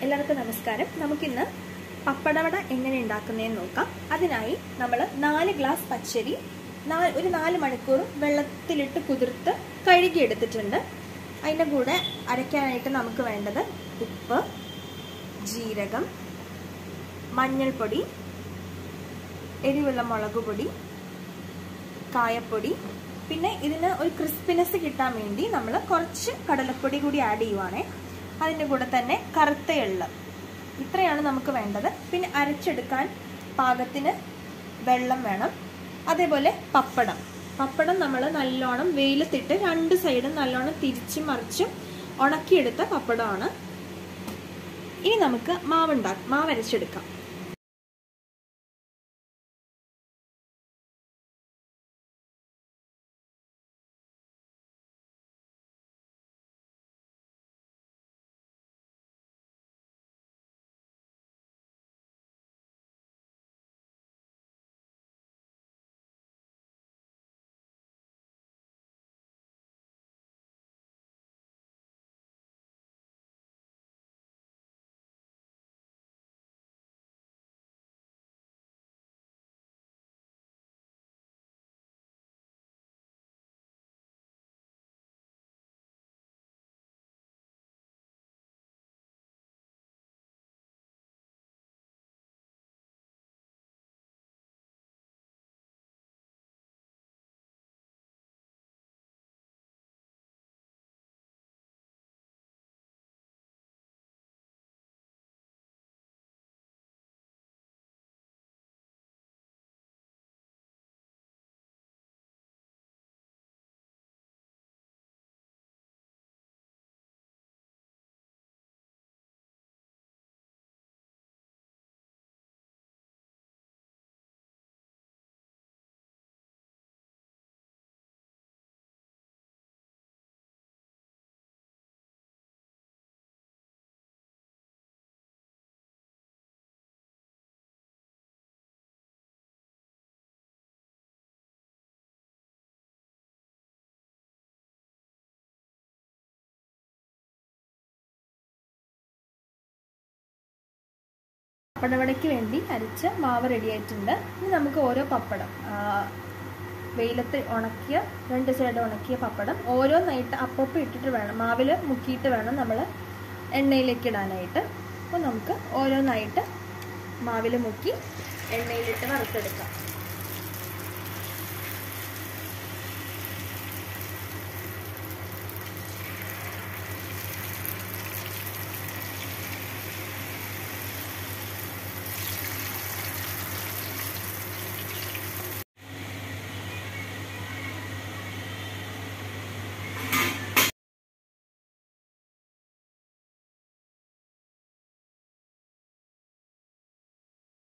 എല്ലാവർക്കും നമസ്കാരം നമുക്കിന്ന് പപ്പടവട എങ്ങനെ ഉണ്ടാക്കുന്നതെന്ന് നോക്കാം അതിനായി നമ്മൾ നാല് ഗ്ലാസ് പച്ചരി നാ- ഒരു നാല് മണിക്കൂർ വെള്ളത്തിലിട്ട് കുതിർത്ത് കഴുകിയെടുത്തിട്ടുണ്ട് അതിൻ്റെ കൂടെ അരയ്ക്കാനായിട്ട് നമുക്ക് വേണ്ടത് ഉപ്പ് ജീരകം മഞ്ഞൾപ്പൊടി എരിവുള്ള മുളക് പൊടി കായപ്പൊടി പിന്നെ ഇതിന് ഒരു ക്രിസ്പിനെസ് കിട്ടാൻ വേണ്ടി നമ്മൾ കുറച്ച് കടലപ്പൊടി കൂടി ആഡ് ചെയ്യുവാണേ അതിൻ്റെ കൂടെ തന്നെ കറുത്ത എള്ള് ഇത്രയാണ് നമുക്ക് വേണ്ടത് പിന്നെ അരച്ചെടുക്കാൻ പാകത്തിന് വെള്ളം വേണം അതേപോലെ പപ്പടം പപ്പടം നമ്മൾ നല്ലോണം വെയിലത്തിട്ട് രണ്ട് സൈഡും നല്ലോണം തിരിച്ചും മറിച്ചും ഉണക്കിയെടുത്ത പപ്പടമാണ് ഇനി നമുക്ക് മാവുണ്ടാക്കാം മാവ് അരച്ചെടുക്കാം പപ്പടവടയ്ക്ക് വേണ്ടി അരച്ച മാവ് റെഡി ആയിട്ടുണ്ട് ഇനി നമുക്ക് ഓരോ പപ്പടം ആ, വെയിലത്ത് ഉണക്കിയ രണ്ട് സൈഡ് ഉണക്കിയ പപ്പടം ഓരോന്നായിട്ട് അപ്പപ്പം ഇട്ടിട്ട് വേണം മാവിൽ മുക്കിയിട്ട് വേണം നമ്മൾ എണ്ണയിലേക്ക് ഇടാനായിട്ട് അപ്പോൾ നമുക്ക് ഓരോന്നായിട്ട് മാവിൽ മുക്കി എണ്ണയിലിട്ട് വറുത്തെടുക്കാം